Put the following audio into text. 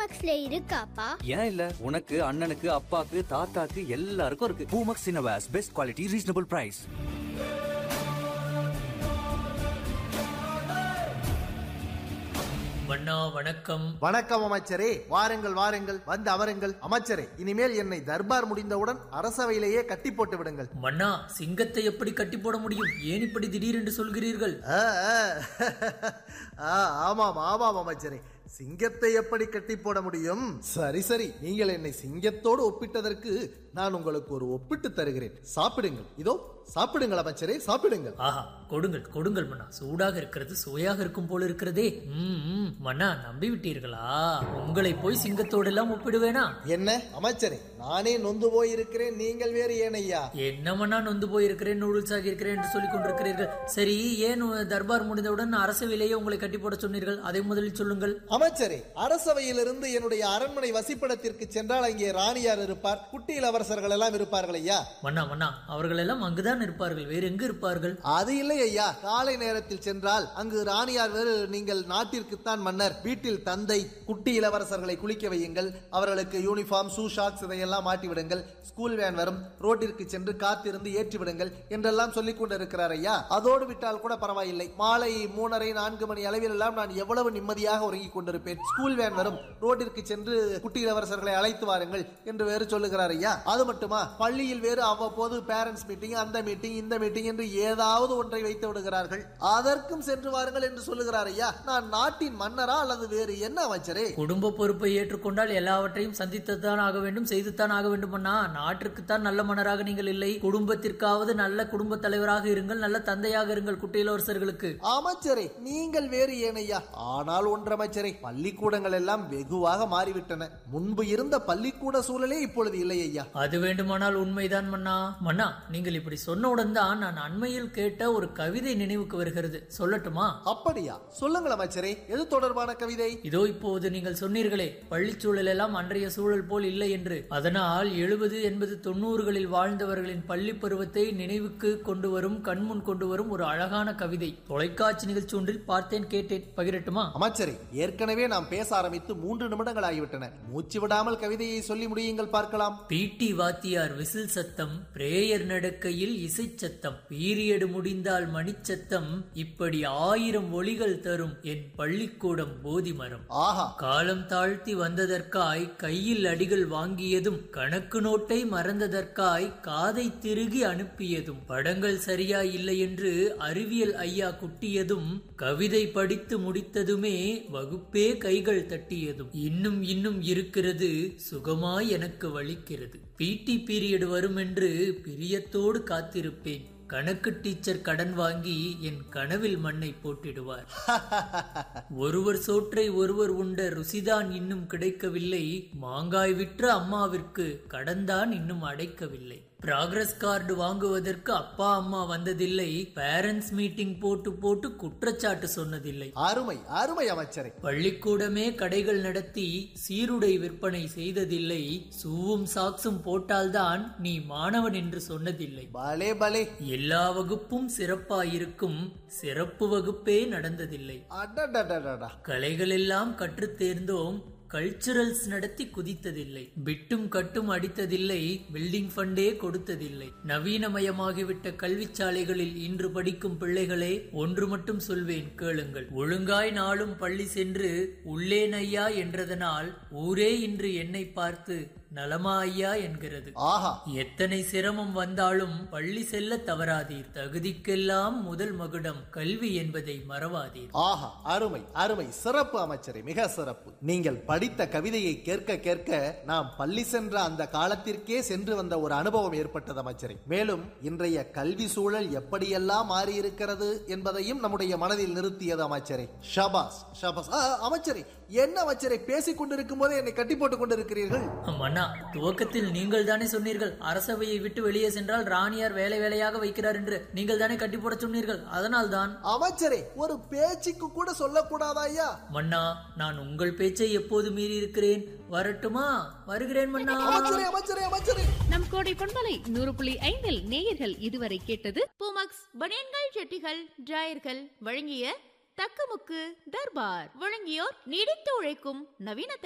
பூமக்ஸ்ல இருக்காப்பா ஏன் இல்ல உனக்கு அண்ணனுக்கு அப்பாக்கு தாத்தாக்கு எல்லாருக்கும் இருக்கு பூமக்ஸ் சினவாஸ் பெஸ்ட் குவாலிட்டி ரீசனபிள் பிரைஸ் மன்னா வணக்கம் வணக்கம் அமைச்சரே வாருங்கள் வாருங்கள் வந்து அமருங்கள் அமைச்சரே இனிமேல் என்னை தர்பார் முடிந்தவுடன் அரசவையிலேயே கட்டி போட்டு விடுங்கள் மன்னா சிங்கத்தை எப்படி கட்டி போட முடியும் ஏன் இப்படி திடீரென்று சொல்கிறீர்கள் ஆ, ஆ. ஆ, ஆமாம் ஆமாம் அமைச்சரே சிங்கத்தை எப்படி கட்டி போட முடியும் சரி சரி நீங்கள் என்னை சிங்கத்தோடு ஒப்பிட்டதற்கு நான் உங்களுக்கு ஒரு ஒப்பிட்டு தருகிறேன் சாப்பிடுங்கள் இதோ சாப்பிடுங்கள் அமைச்சரே சாப்பிடுங்கள் ஆஹா கொடுங்கள் கொடுங்கள் மன்னா சூடாக இருக்கிறது சுவையாக இருக்கும் போல இருக்கிறதே ம், ம் மன்னா நம்பி விட்டீர்களா உங்களை போய் சிங்கத்தோடு எல்லாம் ஒப்பிடுவேனா என்ன அமைச்சரே நானே நொந்து போய் இருக்கிறேன் நீங்கள் வேறு ஏன் ஐயா என்ன மன்னா நொந்து போயிருக்கிறேன் நூடுல்ஸ் ஆகி இருக்கிறேன் என்று சொல்லிக் கொண்டிருக்கிறீர்கள் சரி ஏன் தர்பார் முடிந்தவுடன் அரசவையிலேயே உங்களை கட்டி போட சொன்னீர்கள் அதை முதலில் சொல்லுங்கள் அமைச்சரே அரசவையிலிருந்து என்னுடைய அரண்மனை வசிப்பிடத்திற்கு சென்றால் அங்கே ராணியார் இருப்பார் குட்டி இளவரசர்கள் எல்லாம் இருப்பார்கள் ஐயா மன்னா மன்னா அவர்கள் எல்லாம் அங்குதான் இருப்பார்கள் வேறு எங்கு இருப்பார்கள் அது இல்லை ஐயா காலை நேரத்தில் சென்றால் அங்கு ராணியார் வேறு நீங்கள் நாட்டிற்குத்தான் மன்னர் வீட்டில் தந்தை குட்டி இளவரசர்களை குளிக்க வையுங்கள் அவர்களுக்கு யூனிஃபார்ம் ஷூ ஷாக்ஸ் இதையெல்லாம் மாட்டி விடுங்கள் ஸ்கூல் வேன் வரும் ரோட்டிற்கு சென்று காத்திருந்து ஏற்றி விடுங்கள் என்றெல்லாம் சொல்லிக் கொண்டிருக்கிறார் ஐயா அதோடு விட்டால் கூட பரவாயில்லை மாலை மூணரை நான்கு மணி அளவில் எல்லாம் நான் எவ்வளவு நிம்மதியாக உறங்கிக் கொண்டிருப்பேன் ஸ்கூல் வேன் வரும் ரோட்டிற்கு சென்று குட்டி இளவரசர்களை அழைத்து வாருங்கள் என்று வேறு சொல்லுகிறார் ஐயா அது மட்டுமா பள்ளியில் வேறு அவ்வப்போது பேரண்ட்ஸ் மீட்டிங் அந்த மீட்டிங் இந்த மீட்டிங் என்று ஏதாவது ஒன்றை வைத்து விடுகிறார்கள் அதற்கும் சென்று வாருங்கள் என்று சொல்லுகிறார் ஐயா நான் நாட்டின் மன்னரா அல்லது வேறு என்ன அமைச்சரே குடும்ப பொறுப்பை ஏற்றுக்கொண்டால் எல்லாவற்றையும் சந்தித்துத்தான் ஆக வேண்டும் செய்துத்தான் ஆக வேண்டும் அண்ணா நாட்டிற்குத்தான் நல்ல மன்னராக நீங்கள் இல்லை குடும்பத்திற்காவது நல்ல குடும்ப தலைவராக இருங்கள் நல்ல தந்தையாக இருங்கள் குட்டியிலவரசர்களுக்கு அமைச்சரே நீங்கள் வேறு ஏனையா ஆனால் ஒன்றமைச்சரே பள்ளிக்கூடங்கள் எல்லாம் வெகுவாக மாறிவிட்டன முன்பு இருந்த பள்ளிக்கூட சூழலே இப்பொழுது இல்லை ஐயா அது வேண்டுமானால் உண்மைதான் மன்னா மன்னா நீங்கள் இப்படி சொன்னவுடன் தான் நான் அண்மையில் கேட்ட ஒரு கவிதை நினைவுக்கு வருகிறது சொல்லட்டுமா அப்படியா சொல்லுங்கள் அமைச்சரே எது தொடர்பான கவிதை இதோ இப்போது நீங்கள் சொன்னீர்களே பள்ளிச்சூழல் எல்லாம் அன்றைய சூழல் போல் இல்லை என்று அதனால் எழுபது எண்பது தொண்ணூறுகளில் வாழ்ந்தவர்களின் பள்ளி பருவத்தை நினைவுக்கு கொண்டு வரும் கண்முன் கொண்டு வரும் ஒரு அழகான கவிதை தொலைக்காட்சி நிகழ்ச்சி ஒன்றில் பார்த்தேன் கேட்டேன் பகிரட்டுமா அமைச்சரே ஏற்கனவே நாம் பேச ஆரம்பித்து மூன்று நிமிடங்கள் ஆகிவிட்டன மூச்சு விடாமல் கவிதையை சொல்லி முடியுங்கள் பார்க்கலாம் பிடி வாத்தியார் விசில் சத்தம் பிரேயர் நடக்கையில் இசை சத்தம் பீரியடு முடிந்தால் மணிச்சத்தம் இப்படி ஆயிரம் ஒளிகள் தரும் என் பள்ளிக்கூடம் போதி மரம் ஆஹா காலம் தாழ்த்தி வந்ததற்காய் கையில் அடிகள் வாங்கியதும் கணக்கு நோட்டை மறந்ததற்காய் காதை திருகி அனுப்பியதும் படங்கள் சரியா இல்லை என்று அறிவியல் ஐயா குட்டியதும் கவிதை படித்து முடித்ததுமே வகுப்பே கைகள் தட்டியதும் இன்னும் இன்னும் இருக்கிறது சுகமாய் எனக்கு வலிக்கிறது பிடி பீரியட் வரும் என்று பிரியத்தோடு காத்திருப்பேன் கணக்கு டீச்சர் கடன் வாங்கி என் கனவில் மண்ணை போட்டிடுவார் ஒருவர் சோற்றை ஒருவர் உண்ட ருசிதான் இன்னும் கிடைக்கவில்லை மாங்காய் விற்ற அம்மாவிற்கு கடன்தான் இன்னும் அடைக்கவில்லை ப்ராக்ரஸ் கார்டு வாங்குவதற்கு அப்பா அம்மா வந்ததில்லை பேரண்ட்ஸ் மீட்டிங் போட்டு போட்டு குற்றச்சாட்டு சொன்னதில்லை அருமை அருமை அமைச்சரே பள்ளிக்கூடமே கடைகள் நடத்தி சீருடை விற்பனை செய்ததில்லை சூவும் சாக்ஸும் போட்டால்தான் நீ மாணவன் என்று சொன்னதில்லை பலே பலே எல்லா வகுப்பும் சிறப்பாயிருக்கும் சிறப்பு வகுப்பே நடந்ததில்லை அடடடடடா கலைகள் எல்லாம் கற்றுத் தேர்ந்தோம் கல்ச்சுரல்ஸ் நடத்தி குதித்ததில்லை பிட்டும் கட்டும் அடித்ததில்லை பில்டிங் ஃபண்டே கொடுத்ததில்லை நவீனமயமாகிவிட்ட கல்விச்சாலைகளில் இன்று படிக்கும் பிள்ளைகளே ஒன்று மட்டும் சொல்வேன் கேளுங்கள் ஒழுங்காய் நாளும் பள்ளி சென்று உள்ளேன் ஐயா என்றதனால் ஊரே இன்று என்னை பார்த்து நலமா ஐயா என்கிறது ஆஹா எத்தனை சிரமம் வந்தாலும் பள்ளி செல்ல தவறாதீர் தகுதிக்கெல்லாம் முதல் மகுடம் கல்வி என்பதை மறவாதீர் ஆஹா அருமை அருமை சிறப்பு அமைச்சரே மிக சிறப்பு நீங்கள் படித்த கவிதையை கேட்க கேட்க நாம் பள்ளி சென்ற அந்த காலத்திற்கே சென்று வந்த ஒரு அனுபவம் ஏற்பட்டது அமைச்சரே மேலும் இன்றைய கல்வி சூழல் எப்படியெல்லாம் மாறி இருக்கிறது என்பதையும் நம்முடைய மனதில் நிறுத்தியது அமைச்சரே ஷபாஸ் ஷபாஸ் ஆ, அமைச்சரே என்ன அமைச்சரே பேசிக் கொண்டிருக்கும் போதே என்னை கட்டி போட்டுக் கொண்டிருக்கிறீர்கள் மன்னா துவக்கத்தில் நீங்கள் தானே சொன்னீர்கள் அரசவையை விட்டு வெளியே சென்றால் ராணியார் வேலை வேலையாக வைக்கிறார் என்று நீங்கள் தானே கட்டி போட சொன்னீர்கள் அதனால் தான் அமைச்சரே ஒரு பேச்சுக்கு கூட சொல்லக்கூடாதா ஐயா மன்னா நான் உங்கள் பேச்சை எப்போது மீறி இருக்கிறேன் வரட்டுமா வருகிறேன் மன்னா அமைச்சரே அமைச்சரே அமைச்சரே நம் கோடை பண்பலை நூறு புள்ளி ஐந்தில் நேயர்கள் இதுவரை கேட்டது பூமக்ஸ் பனியன்கள் ஜெட்டிகள் டிராயர்கள் வழங்கிய தக்கமுக்கு தர்பார் வழங்கியோர் நீடித்து உழைக்கும் நவீன